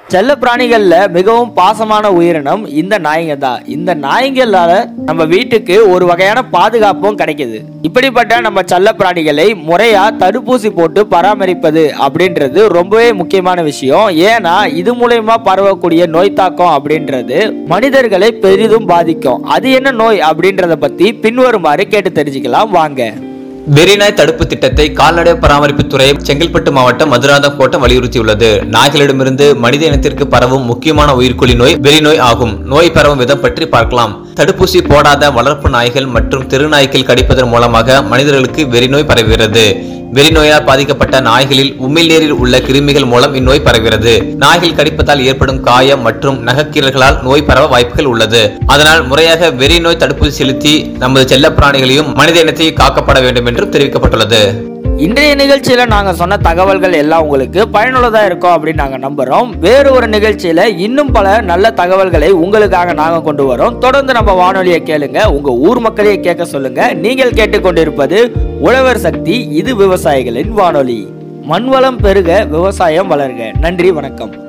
செல்ல பிராணிகள்ல மிகவும் பாசமான உயிரினம் இந்த நாய்ங்க தான் இந்த நாய்ங்களால நம்ம வீட்டுக்கு ஒரு வகையான பாதுகாப்பும் கிடைக்குது இப்படிப்பட்ட நம்ம செல்ல பிராணிகளை முறையா தடுப்பூசி போட்டு பராமரிப்பது அப்படின்றது ரொம்பவே முக்கியமான விஷயம் ஏன்னா இது மூலயமா பரவக்கூடிய நோய் தாக்கம் அப்படின்றது மனிதர்களை பெரிதும் பாதிக்கும் அது என்ன நோய் அப்படின்றத பத்தி பின்வருமாறு கேட்டு தெரிஞ்சுக்கலாம் வாங்க வெறிநாய் தடுப்பு திட்டத்தை கால்நடை பராமரிப்புத்துறை செங்கல்பட்டு மாவட்டம் மதுராந்தகம் கோட்டம் வலியுறுத்தியுள்ளது நாய்களிடமிருந்து மனித இனத்திற்கு பரவும் முக்கியமான உயிர்கொல்லி நோய் வெறிநோய் ஆகும் நோய் பரவும் விதம் பற்றி பார்க்கலாம் தடுப்பூசி போடாத வளர்ப்பு நாய்கள் மற்றும் தெருநாய்கள் கடிப்பதன் மூலமாக மனிதர்களுக்கு வெறிநோய் பரவுகிறது வெறிநோயால் பாதிக்கப்பட்ட நாய்களில் உமிழ்நீரில் உள்ள கிருமிகள் மூலம் இந்நோய் பரவுகிறது நாய்கள் கடிப்பதால் ஏற்படும் காயம் மற்றும் நகக்கீரல்களால் நோய் பரவ வாய்ப்புகள் உள்ளது அதனால் முறையாக வெறிநோய் தடுப்பூசி செலுத்தி நமது செல்ல பிராணிகளையும் மனித இனத்தையும் காக்கப்பட வேண்டும் என்றும் தெரிவிக்கப்பட்டுள்ளது இன்றைய நிகழ்ச்சியில நாங்க சொன்ன தகவல்கள் எல்லாம் உங்களுக்கு பயனுள்ளதா இருக்கும் அப்படின்னு நாங்க நம்புறோம் வேறு ஒரு நிகழ்ச்சியில இன்னும் பல நல்ல தகவல்களை உங்களுக்காக நாங்க கொண்டு வரோம் தொடர்ந்து நம்ம வானொலியை கேளுங்க உங்க ஊர் மக்களையே கேட்க சொல்லுங்க நீங்கள் கேட்டுக்கொண்டிருப்பது உழவர் சக்தி இது விவசாயிகளின் வானொலி மண்வளம் பெருக விவசாயம் வளர்க நன்றி வணக்கம்